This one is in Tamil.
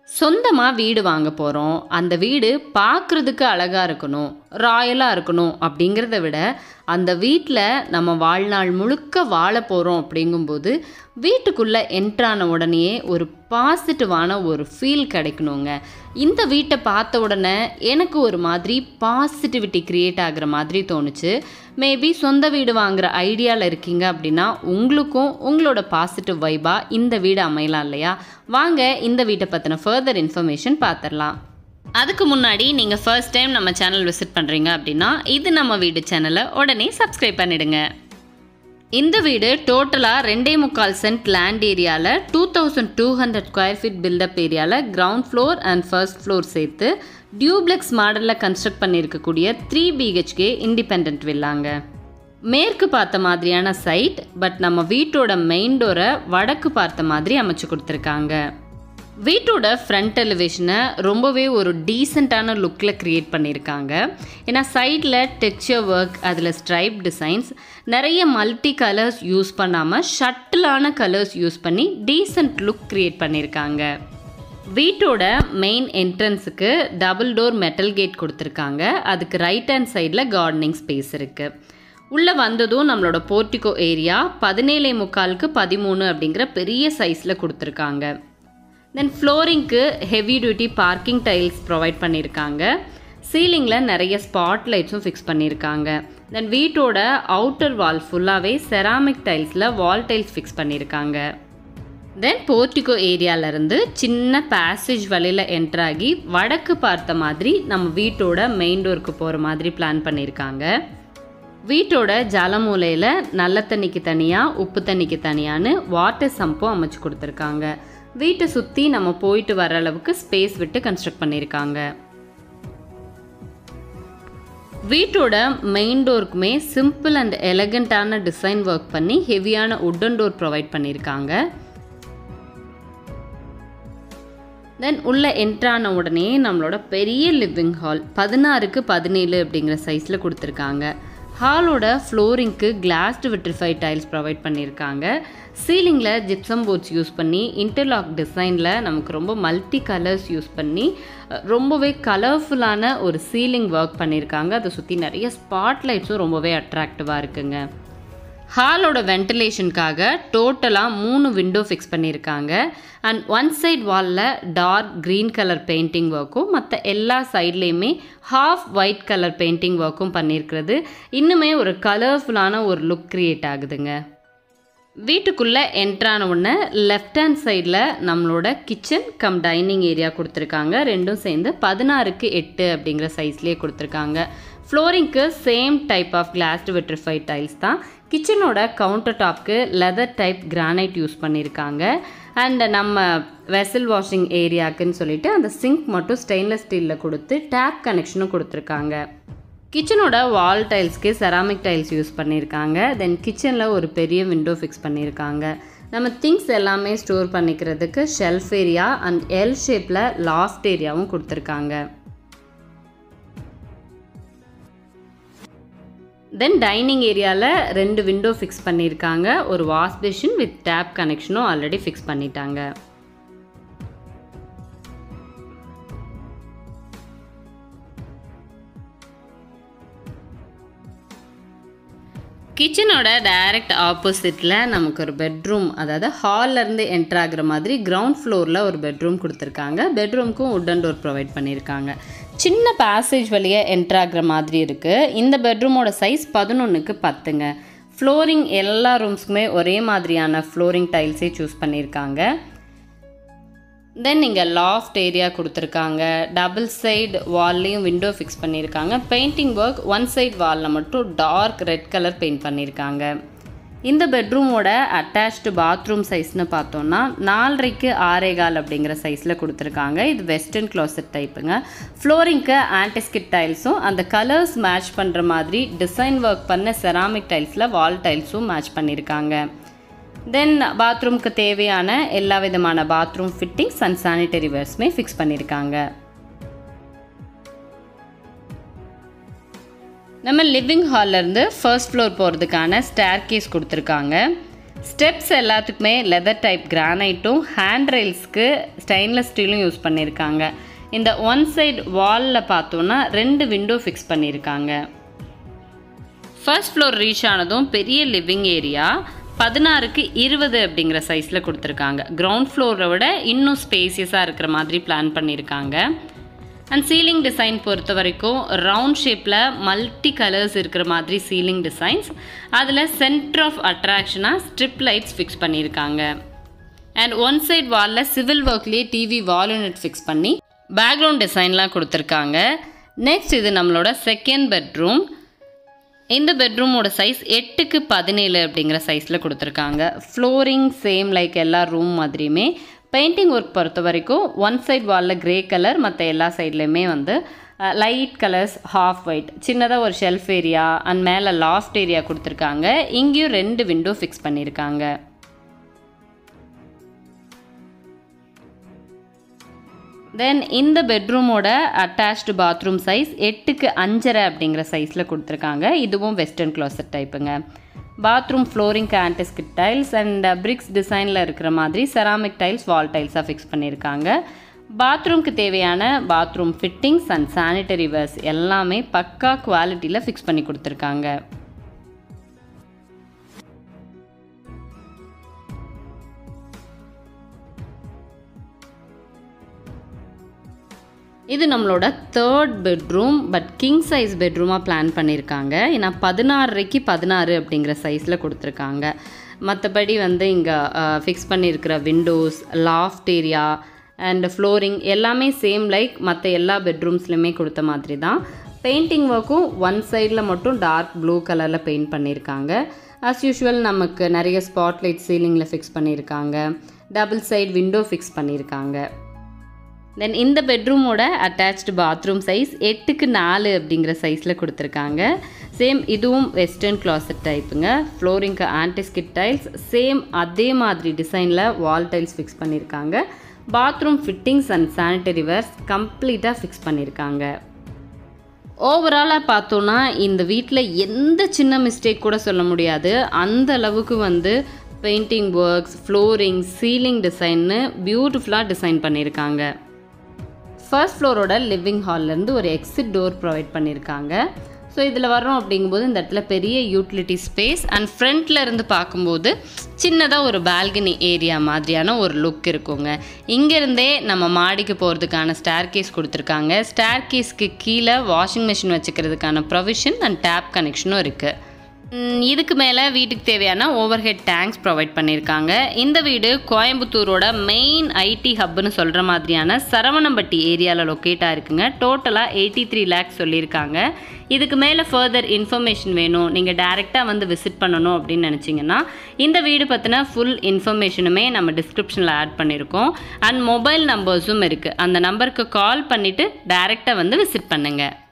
சொந்தமாக வீடு வாங்க போகிறோம் அந்த வீடு பார்க்குறதுக்கு அழகாக இருக்கணும் ராயலாக இருக்கணும் அப்படிங்கிறத விட அந்த வீட்டில் நம்ம வாழ்நாள் முழுக்க வாழ போகிறோம் அப்படிங்கும்போது வீட்டுக்குள்ளே என்ட்ரான உடனேயே ஒரு பாசிட்டிவான ஒரு ஃபீல் கிடைக்கணுங்க இந்த வீட்டை பார்த்த உடனே எனக்கு ஒரு மாதிரி பாசிட்டிவிட்டி க்ரியேட் ஆகிற மாதிரி தோணுச்சு மேபி சொந்த வீடு வாங்குற ஐடியாவில் இருக்கீங்க அப்படின்னா உங்களுக்கும் உங்களோட பாசிட்டிவ் வைபாக இந்த வீடு அமையலாம் இல்லையா வாங்க இந்த வீட்டை பற்றின ஃபர்தர் இன்ஃபர்மேஷன் பார்த்துடலாம் அதுக்கு முன்னாடி நீங்கள் ஃபர்ஸ்ட் டைம் நம்ம சேனல் விசிட் பண்ணுறீங்க அப்படின்னா இது நம்ம வீடு சேனலை உடனே சப்ஸ்கிரைப் பண்ணிடுங்க இந்த வீடு டோட்டலாக ரெண்டே முக்கால் சென்ட் லேண்ட் ஏரியாவில் two thousand two hundred square feet built up ஏரியாவில் ground floor and first floor சேர்த்து டியூப்ளெக்ஸ் மாடலில் கன்ஸ்ட்ரக்ட் பண்ணியிருக்கக்கூடிய த்ரீ பிஹெச்கே இண்டிபெண்ட் வில்லாங்க மேற்கு பார்த்த மாதிரியான சைட் பட் நம்ம வீட்டோட மெயின் டோரை வடக்கு பார்த்த மாதிரி அமைச்சு கொடுத்துருக்காங்க வீட்டோட ஃப்ரண்ட் எலிவேஷனை ரொம்பவே ஒரு டீசெண்டான லுக்கில் க்ரியேட் பண்ணியிருக்காங்க ஏன்னா சைடில் டெக்ஸ்சர் ஒர்க் அதில் ஸ்ட்ரைப் டிசைன்ஸ் நிறைய மல்டி கலர்ஸ் யூஸ் பண்ணாமல் ஷட்டிலான கலர்ஸ் யூஸ் பண்ணி டீசெண்ட் லுக் க்ரியேட் பண்ணியிருக்காங்க வீட்டோட மெயின் என்ட்ரன்ஸுக்கு டபுள் டோர் மெட்டல் கேட் கொடுத்துருக்காங்க அதுக்கு ரைட் ஹேண்ட் சைடில் கார்டனிங் ஸ்பேஸ் இருக்குது உள்ளே வந்ததும் நம்மளோட போர்ட்டிகோ ஏரியா பதினேழே முக்காலுக்கு பதிமூணு அப்படிங்கிற பெரிய சைஸில் கொடுத்துருக்காங்க தென் ஃப்ளோரிங்க்கு heavy duty parking tiles provide பண்ணியிருக்காங்க சீலிங்கில் நிறைய ஸ்பாட் லைட்ஸும் ஃபிக்ஸ் பண்ணியிருக்காங்க தென் வீட்டோட அவுட்டர் வால் ஃபுல்லாகவே செராமிக் டைல்ஸில் வால் டைல்ஸ் ஃபிக்ஸ் பண்ணியிருக்காங்க தென் போர்ட்டிகோ ஏரியாவிலேருந்து சின்ன பேசேஜ் வழியில் என்ட்ராகி வடக்கு பார்த்த மாதிரி நம்ம வீட்டோட மெயின் டோருக்கு போகிற மாதிரி பிளான் பண்ணியிருக்காங்க வீட்டோட ஜலமூலையில் நல்ல தண்ணிக்கு தனியாக உப்பு தண்ணிக்கு தனியான்னு வாட்டர் சம்பும் அமைச்சு கொடுத்துருக்காங்க வீட்டை சுற்றி நம்ம போயிட்டு வர அளவுக்கு ஸ்பேஸ் விட்டு கன்ஸ்ட்ரக்ட் பண்ணியிருக்காங்க வீட்டோட மெயின் டோருக்குமே சிம்பிள் அண்ட் எலகண்ட்டான டிசைன் ஒர்க் பண்ணி ஹெவியான உட்டன் டோர் ப்ரொவைட் பண்ணியிருக்காங்க தென் உள்ளே என்ட்ரான உடனே நம்மளோட பெரிய லிவிங் ஹால் பதினாறுக்கு பதினேழு அப்படிங்கிற சைஸில் கொடுத்துருக்காங்க ஹாலோட ஃப்ளோரிங்க்கு கிளாஸ்டு விட்ரிஃபை டைல்ஸ் ப்ரொவைட் பண்ணியிருக்காங்க சீலிங்கில் ஜிப்சம் போர்ட்ஸ் யூஸ் பண்ணி இன்டர்லாக் டிசைனில் நமக்கு ரொம்ப மல்டி கலர்ஸ் யூஸ் பண்ணி ரொம்பவே கலர்ஃபுல்லான ஒரு சீலிங் ஒர்க் பண்ணியிருக்காங்க அதை சுற்றி நிறைய ஸ்பாட் லைட்ஸும் ரொம்பவே அட்ராக்டிவாக இருக்குங்க ஹாலோட வென்டிலேஷனுக்காக டோட்டலாக மூணு விண்டோ ஃபிக்ஸ் பண்ணியிருக்காங்க அண்ட் ஒன் சைட் வாலில் டார்க் க்ரீன் கலர் பெயிண்டிங் ஒர்க்கும் மற்ற எல்லா சைட்லேயுமே ஹாஃப் ஒயிட் கலர் பெயிண்டிங் ஒர்க்கும் பண்ணியிருக்கிறது இன்னுமே ஒரு கலர்ஃபுல்லான ஒரு லுக் க்ரியேட் ஆகுதுங்க வீட்டுக்குள்ளே என்ட்ரான உடனே லெஃப்ட் ஹேண்ட் சைடில் நம்மளோட கிச்சன் கம் டைனிங் ஏரியா கொடுத்துருக்காங்க ரெண்டும் சேர்ந்து பதினாறுக்கு எட்டு அப்படிங்கிற சைஸ்லேயே கொடுத்துருக்காங்க ஃப்ளோரிங்க்கு same type of glazed vitrified tiles தான் கிச்சனோட கவுண்டர் டாப்க்கு லெதர் டைப் கிரானைட் யூஸ் பண்ணியிருக்காங்க அண்ட் நம்ம வெசல் வாஷிங் ஏரியாக்குன்னு சொல்லிட்டு அந்த சிங்க் மட்டும் ஸ்டெயின்லெஸ் ஸ்டீலில் கொடுத்து டேப் கனெக்ஷனும் கொடுத்துருக்காங்க கிச்சனோட வால் டைல்ஸ்க்கு செராமிக் டைல்ஸ் யூஸ் பண்ணியிருக்காங்க தென் கிச்சனில் ஒரு பெரிய விண்டோ ஃபிக்ஸ் பண்ணியிருக்காங்க நம்ம திங்ஸ் எல்லாமே ஸ்டோர் பண்ணிக்கிறதுக்கு ஷெல்ஃப் ஏரியா அண்ட் எல் ஷேப்பில் லாஃப்ட் ஏரியாவும் கொடுத்துருக்காங்க தென் டைனிங் ஏரியாவில் ரெண்டு விண்டோ ஃபிக்ஸ் பண்ணியிருக்காங்க ஒரு வாஷ் பேஷின் வித் டேப் கனெக்ஷனும் ஆல்ரெடி ஃபிக்ஸ் பண்ணிட்டாங்க கிச்சனோட டைரக்ட் ஆப்போசிட்டில் நமக்கு ஒரு பெட்ரூம் அதாவது ஹால்லேருந்து என்ட்ரு ஆகிற மாதிரி கிரவுண்ட் ஃப்ளோரில் ஒரு பெட்ரூம் கொடுத்துருக்காங்க பெட்ரூம்க்கும் உட்டன் டோர் ப்ரொவைட் பண்ணியிருக்காங்க சின்ன பேசேஜ் வழியாக என்ட்ரு ஆகிற மாதிரி இருக்குது இந்த பெட்ரூமோட சைஸ் பதினொன்றுக்கு பத்துங்க ஃப்ளோரிங் எல்லா ரூம்ஸ்க்குமே ஒரே மாதிரியான ஃப்ளோரிங் டைல்ஸே சூஸ் பண்ணியிருக்காங்க தென் இங்கே லாஃப்ட் ஏரியா கொடுத்துருக்காங்க டபுள் சைடு வால்லையும் விண்டோ ஃபிக்ஸ் பண்ணியிருக்காங்க பெயிண்டிங் ஒர்க் ஒன் சைட் வாலில் மட்டும் டார்க் ரெட் கலர் பெயிண்ட் பண்ணியிருக்காங்க இந்த பெட்ரூமோட அட்டாச்டு பாத்ரூம் சைஸ்னு பார்த்தோன்னா நாலரைக்கு ஆறேகால் அப்படிங்கிற சைஸில் கொடுத்துருக்காங்க இது வெஸ்டர்ன் க்ளாசட் டைப்புங்க ஃப்ளோரிங்க்கு ஆன்டிஸ்கிட் டைல்ஸும் அந்த கலர்ஸ் மேட்ச் பண்ணுற மாதிரி டிசைன் ஒர்க் பண்ண செராமிக் டைல்ஸில் வால் டைல்ஸும் மேட்ச் பண்ணியிருக்காங்க தென் பாத்ரூம்க்கு தேவையான எல்லா விதமான பாத்ரூம் ஃபிட்டிங்ஸ் அண்ட் சானிட்டரி வேர்ஸுமே ஃபிக்ஸ் பண்ணியிருக்காங்க நம்ம லிவிங் ஹால்லேருந்து ஃபர்ஸ்ட் ஃப்ளோர் போகிறதுக்கான ஸ்டேர் கேஸ் கொடுத்துருக்காங்க ஸ்டெப்ஸ் எல்லாத்துக்குமே லெதர் டைப் கிரானைட்டும் ஹேண்ட் ரெயில்ஸ்க்கு ஸ்டெயின்லெஸ் ஸ்டீலும் யூஸ் பண்ணியிருக்காங்க இந்த ஒன் சைடு வாலில் பார்த்தோன்னா ரெண்டு விண்டோ ஃபிக்ஸ் பண்ணியிருக்காங்க ஃபர்ஸ்ட் ஃப்ளோர் ரீச் ஆனதும் பெரிய லிவிங் ஏரியா பதினாறுக்கு இருபது அப்படிங்கிற சைஸில் கொடுத்துருக்காங்க கிரவுண்ட் ஃப்ளோரை விட இன்னும் ஸ்பேசியஸாக இருக்கிற மாதிரி பிளான் பண்ணியிருக்காங்க அண்ட் சீலிங் டிசைன் பொறுத்த வரைக்கும் ரவுண்ட் ஷேப்பில் மல்டி கலர்ஸ் இருக்கிற மாதிரி சீலிங் டிசைன்ஸ் அதில் சென்டர் ஆஃப் அட்ராக்ஷனாக ஸ்ட்ரிப் லைட்ஸ் ஃபிக்ஸ் பண்ணியிருக்காங்க அண்ட் ஒன் சைட் வாலில் சிவில் ஒர்க்லேயே டிவி வால் யூனிட் ஃபிக்ஸ் பண்ணி பேக்ரவுண்ட் டிசைன்லாம் கொடுத்துருக்காங்க நெக்ஸ்ட் இது நம்மளோட செகண்ட் பெட்ரூம் இந்த பெட்ரூமோட சைஸ் எட்டுக்கு பதினேழு அப்படிங்கிற சைஸில் கொடுத்துருக்காங்க ஃப்ளோரிங் சேம் லைக் எல்லா ரூம் மாதிரியுமே பெயிண்டிங் ஒர்க் பொறுத்த வரைக்கும் ஒன் சைட் வாலில் க்ரே கலர் மற்ற எல்லா சைட்லேயுமே வந்து லைட் கலர்ஸ் ஹாஃப் ஒயிட் சின்னதாக ஒரு ஷெல்ஃப் ஏரியா அண்ட் மேலே லாஃப்ட் ஏரியா கொடுத்துருக்காங்க இங்கேயும் ரெண்டு விண்டோ ஃபிக்ஸ் பண்ணியிருக்காங்க தென் இந்த பெட்ரூமோட அட்டாச்டு பாத்ரூம் சைஸ் எட்டுக்கு அஞ்சரை அப்படிங்கிற சைஸில் கொடுத்துருக்காங்க இதுவும் வெஸ்டர்ன் க்ளாசட் டைப்புங்க bathroom flooring antiskid tiles and bricks டிசைனில் இருக்கிற மாதிரி செராமிக் டைல்ஸ் வால் டைல்ஸாக ஃபிக்ஸ் பண்ணியிருக்காங்க பாத்ரூம்க்கு தேவையான bathroom fittings and sanitary wares எல்லாமே பக்கா குவாலிட்டியில் ஃபிக்ஸ் பண்ணி கொடுத்துருக்காங்க இது நம்மளோட third bedroom but king size பெட்ரூமாக பிளான் பண்ணியிருக்காங்க ஏன்னா பதினாறரைக்கு பதினாறு அப்படிங்கிற சைஸில் கொடுத்துருக்காங்க மற்றபடி வந்து இங்கே ஃபிக்ஸ் பண்ணியிருக்கிற windows loft area and flooring எல்லாமே சேம் லைக் மற்ற எல்லா பெட்ரூம்ஸ்லையுமே கொடுத்த மாதிரி தான் பெயிண்டிங் ஒர்க்கும் ஒன் சைடில் மட்டும் டார்க் ப்ளூ கலரில் பெயிண்ட் பண்ணியிருக்காங்க ஆஸ் யூஷுவல் நமக்கு நிறைய ஸ்பாட்லைட் சீலிங்கில் ஃபிக்ஸ் பண்ணியிருக்காங்க டபுள் சைடு விண்டோ ஃபிக்ஸ் பண்ணியிருக்காங்க தென் இந்த பெட்ரூமோட அட்டாச்டு பாத்ரூம் சைஸ் எட்டுக்கு நாலு அப்படிங்கிற சைஸில் கொடுத்துருக்காங்க சேம் இதுவும் வெஸ்டர்ன் கிளாசட் டைப்புங்க ஃப்ளோரிங்க்கு ஆன்டிஸ்கிட் டைல்ஸ் சேம் அதே மாதிரி டிசைனில் வால் டைல்ஸ் ஃபிக்ஸ் பண்ணியிருக்காங்க bathroom fittings and sanitary wares கம்ப்ளீட்டாக ஃபிக்ஸ் பண்ணியிருக்காங்க ஓவராலாக பார்த்தோன்னா இந்த வீட்டில் எந்த சின்ன மிஸ்டேக் கூட சொல்ல முடியாது அந்த அளவுக்கு வந்து பெயிண்டிங் ஒர்க்ஸ் ஃப்ளோரிங் சீலிங் டிசைன்னு பியூட்டிஃபுல்லாக டிசைன் பண்ணியிருக்காங்க ஃபர்ஸ்ட் ஃப்ளோரோட லிவிங் ஹால்லேருந்து ஒரு எக்ஸிட் டோர் ப்ரொவைட் பண்ணியிருக்காங்க ஸோ இதில் வரோம் அப்படிங்கும்போது இந்த இடத்துல பெரிய யூட்டிலிட்டி ஸ்பேஸ் அண்ட் ஃப்ரண்ட்டில் இருந்து பார்க்கும்போது சின்னதாக ஒரு பால்கனி ஏரியா மாதிரியான ஒரு லுக் இருக்குங்க இங்கேருந்தே நம்ம மாடிக்கு போகிறதுக்கான ஸ்டேர் கேஸ் கொடுத்துருக்காங்க ஸ்டேர் கேஸ்க்கு கீழே வாஷிங் மிஷின் வச்சுக்கிறதுக்கான ப்ரொவிஷன் அண்ட் டேப் கனெக்ஷனும் இருக்குது ம், இதுக்கு மேலே வீட்டுக்கு தேவையான ஓவர் ஹெட் டேங்க்ஸ் ப்ரொவைட் பண்ணியிருக்காங்க இந்த வீடு கோயம்புத்தூரோட மெயின் ஐடி ஹப்னு சொல்கிற மாதிரியான சரவணம்பட்டி ஏரியாவில் லொக்கேட் ஆயிருக்குங்க டோட்டலாக எயிட்டி த்ரீ லேக்ஸ் சொல்லியிருக்காங்க இதுக்கு மேலே ஃபர்தர் இன்ஃபர்மேஷன் வேணும் நீங்கள் டேரெக்டாக வந்து விசிட் பண்ணணும் அப்படின்னு நினச்சிங்கன்னா இந்த வீடு பற்றின ஃபுல் இன்ஃபர்மேஷனுமே நம்ம டிஸ்கிரிப்ஷனில் ஆட் பண்ணியிருக்கோம் அண்ட் மொபைல் நம்பர்ஸும் இருக்குது அந்த நம்பருக்கு கால் பண்ணிவிட்டு டேரெக்டாக வந்து விசிட் பண்ணுங்கள்